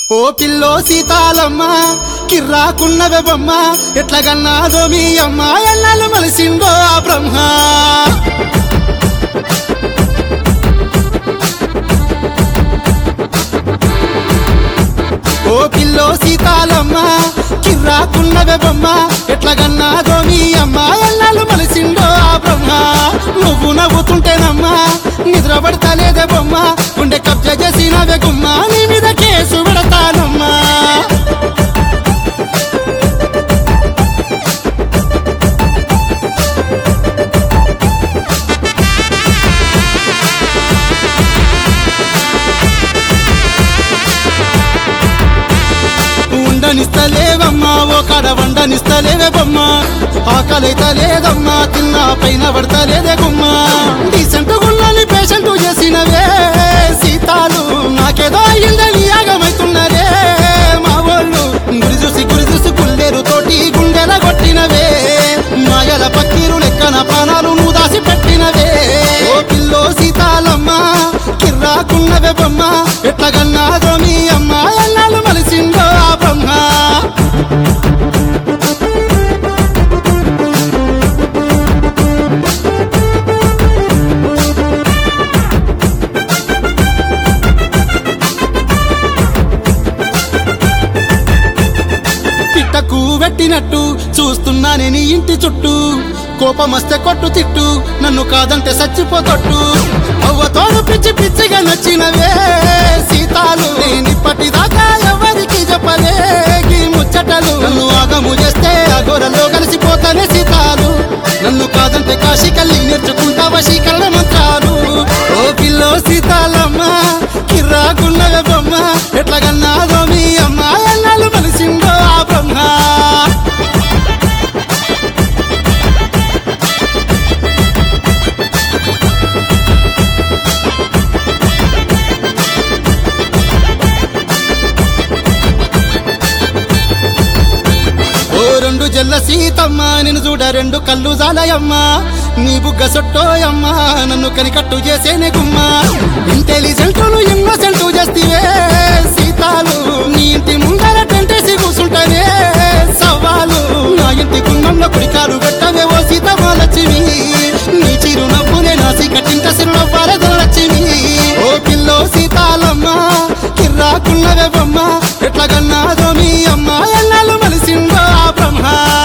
ఓ పిల్లో సీతాలమ్మ కిర్రాకున్నవే బొమ్మ ఎట్లగన్నాదో మీ అమ్మ ఎన్నాళ్ళు మలిసిందో ఆ బ్రహ్మ ఓ పిల్లో సీతాలమ్మ కిర్రాకున్నవే బొమ్మ ఎట్లగన్నాదో మీ అమ్మ ఎన్నాళ్ళు మలిసిందో ఆ బ్రహ్మ నువ్వు నవ్వుతుంటేనమ్మా నిద్ర పడతలేదే బొమ్మ గుండె కబ్జ చేసినవే గుమ్మ నీ మీద కేసు పెడతానమ్మా ఉండనిస్తలేవమ్మా ఓ కడ వండనిస్తలేవే బొమ్మ ఆకలైతే లేదమ్మా తిన్నా పైన పడతలేదే గుమ్మ డీసెంట్ గుళ్ళని పేషెంట్ చేసినవే సీతాలు నాకేదో అయ్యిందని యాగమైతున్నదే మా వాళ్ళు గురి చూసి గురి చూసి గుల్లేరు తోటి గుండెల కొట్టినవే మాయల పక్కీరు లెక్కన పానాలు నువ్వు దాసి పెట్టినవే ఓ పిల్లో సీతాలమ్మ కిర్రాకున్నవే బొమ్మ ఎట్లగన్నాదో మీ అమ్మ ఎన్నాళ్ళు మలిసిందో ఆ బ్రహ్మ పిట్టకు వెట్టినట్టు చూస్తున్నానే నీ ఇంటి చుట్టూ కోపమస్తే కొట్టు తిట్టు నన్ను కాదంటే చచ్చిపోతొట్టు అవ్వతోడు పిచ్చి పిచ్చిగా నచ్చినవే సీతాలు నేనిప్పటిదాకా ఎవరికి చెప్పలే ఈ ముచ్చటలు నన్ను ఆగము చేస్తే అఘోరలో కలిసిపోతానే సీతాలు నన్ను కాదంటే కాశీ కల్లి నేర్చుకుంటా వశీకరణ మంత్రాలు ఓ పిల్లో సీతాలమ్మ కిర్రాకున్నవే బొమ్మ ఎట్లగన్నాదో మీ అమ్మ ఎన్నాళ్ళు మలిసిందో ఆ బ్రహ్మ ఓ రెండు జల్ల సీతమ్మ నిన్ను చూడ రెండు కళ్ళు జాలయమ్మ నీ బుగ్గ సొట్టోయమ్మ నన్ను కనికట్టు చేసేనే గుమ్మ ఇంటెలిజెంట్లు ఇన్నోసెంట్ చేస్తివే సీతాలు నీ ఇంటి ముందర టెంటేసి కూర్చుంటానే సవాలు నా ఇంటి గుమ్మంలో కుడికాలు పెట్టవే ఓ సీతమ్మ లక్ష్మి నీ చిరునవ్వునే నాసి కట్టింట సిరునవ్వాలే లక్ష్మి ఓ పిల్లో సీతాలమ్మ కిర్రాకున్నవే బొమ్మ ఎట్లగన్నాదో మీ అమ్మ ఎన్నాళ్ళు మలిసిందో ఆ బ్రహ్మ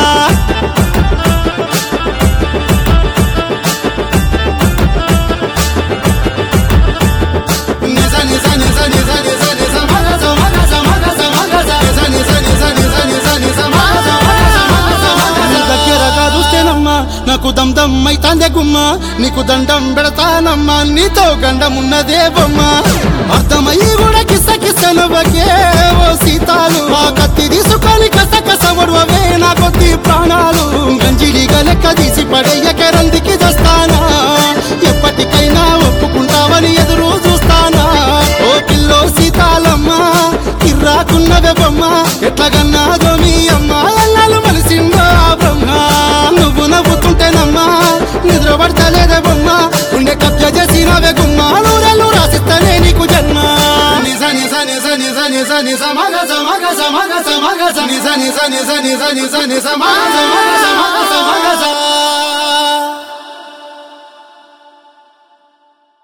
నిజ నిజ నిజ నిజ నిజ నిజ మగ స మగ స మగ స మగ స నిజ నిజ నిజ నిజ నిజ నిజ మగ స మగ స మగ స మగ స. నీ దగ్గరగా చూస్తేనమ్మా నాకు దమ్ దమ్ అయితాందే గుమ్మ నీకు దండం పెడతానమ్మా నీతో గండమున్నదే బొమ్మ అర్థమయ్యి కూడా కిస్స కిస్స నవ్వకే ఓ సీతాలు ఆ కత్తి తీసుకొని కస కస ఒడవవే నా కొద్ది ప్రాణాలు గంజిడిగా లెక్క తీసి పడేయకే రందికి దస్తానా ఎప్పటికైనా ఒప్పుకుంటావని ఎదురు చూస్తానా ఓ పిల్లో సీతాలమ్మ కిర్రాకున్నవే బొమ్మ ఎట్లగన్నాదో మీ అమ్మ ఎన్నాళ్ళు మలిసిందో ఆ బ్రహ్మ నువ్వు నవ్వుతుంటేనమ్మా నిద్ర పడతలేదే బొమ్మ ఉండే కబ్జ చేసినవే గుమ్మ నూరెళ్ళు రాసిస్తనే నీకు జన్మ నిజ నిజ నిజ నిజ నిజ నిజ మగ స మగ స మగ స మగ స నిజ నిజ నిజ నిజ నిజ నిజ మగ స మగ స మగ స మగ